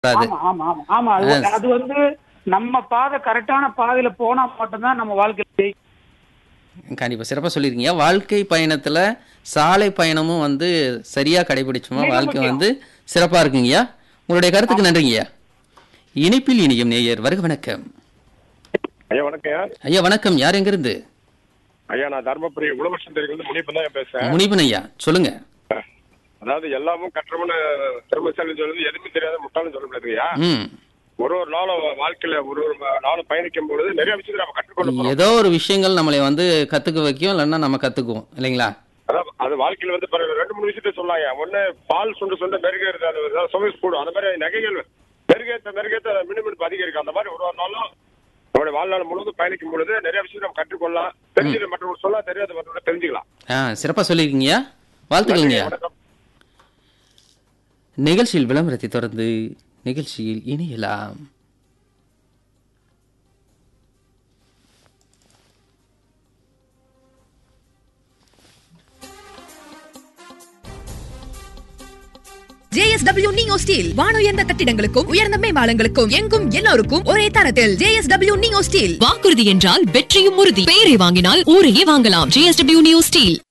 கூடாது ஆமா ஆமா ஆமா ஆமா அது வந்து- அது வந்து நம்ம பாதை கரெக்டான பாதையில போனா மட்டும்தான் நம்ம வாழ்க்கையில ஜெயிக்கும். கண்டிப்பா சிறப்பா சொல்லியிருக்கீங்க வாழ்க்கை பயணத்துல சாலை பயணமும் வந்து சரியா கடைபிடிச்சோமா மிக வாழ்க்கை முக்கியம். வந்து சிறப்பா இருக்குங்கய்யா உங்களுடைய கருத்துக்கு நன்றிங்கய்யா இணைப்பில் இணையும் நேயர் வருக வணக்கம் ஐயா வணக்கம் ஐயா வணக்கம் யார் எங்கிருந்து ஐயா நான் தர்மபுரி உழவர்சந்தரிலிருந்து முனிப்பன் தான் பேசுறேன் முனிபன் ஐயா சொல்லுங்க அதாவது எல்லாமும் கற்றவனு திறமைசாலி சொல்றது எதுவுமே தெரியாத முட்டாளும் சொல்ல முடியாது ஐயா ம் ஒரு ஒரு நாளும் வாழ்க்கையில ஒரு ஒரு நாளும் பயணிக்கும் பொழுது நிறைய விஷயத்தை நம்ம கற்றுக்கொள்ள போறோம் ஏதோ ஒரு விஷயங்கள் நம்மளை வந்து கத்துக்க வைக்கும் இல்லைன்னா நம்ம கத்துக்குவோம் இல்லைங்களா அதான் அது வாழ்க்கையில வந்து பாருங்க ரெண்டு மூணு விஷயத்த சொல்லலாம் ஒண்ணு பால் சுண்டு சுண்டு மெருகேறுது அது ஒரு சுவை கூடும் அந்த மாதிரி நகைகள் மெருகேற்ற மெருகேற்ற மினுமினுப்பு அதிகரிக்கும் அந்த மாதிரி ஒரு ஒரு நாளும் நம்மளுடைய வாழ்நாள் முழுவதும் பயணிக்கும் பொழுது நிறைய விஷயம் நம்ம கற்றுக்கொள்ளலாம் தெரிஞ்சது மற்றவங்க சொல்ல தெரியாத மற்றவங்க தெரிஞ்சுக்கலாம் ஆ சிறப்பா சொல்லியிருக்கீங்கய்யா வாழ்த்துக்கள்ங்கய்யா வணக்கம். நிகழ்ச்சியில் விளம்பரத்தை தொடர்ந்து நிகழ்ச்சியில் இணையலாம் ஜேஎஸ்டபிள்யூ நியோ ஸ்டீல் வானுயர்ந்த கட்டிடங்களுக்கும் உயர்ந்த மேம்பாலங்களுக்கும் எங்கும் எல்லோருக்கும் ஒரே தரத்தில் ஜேஎஸ்டபிள்யூ நியோ ஸ்டீல் வாக்குறுதி என்றால் வெற்றியும் உறுதி பெயரை வாங்கினால் ஊரையே வாங்கலாம் ஜேஎஸ்டபிள்யூ நியூ ஸ்டீல்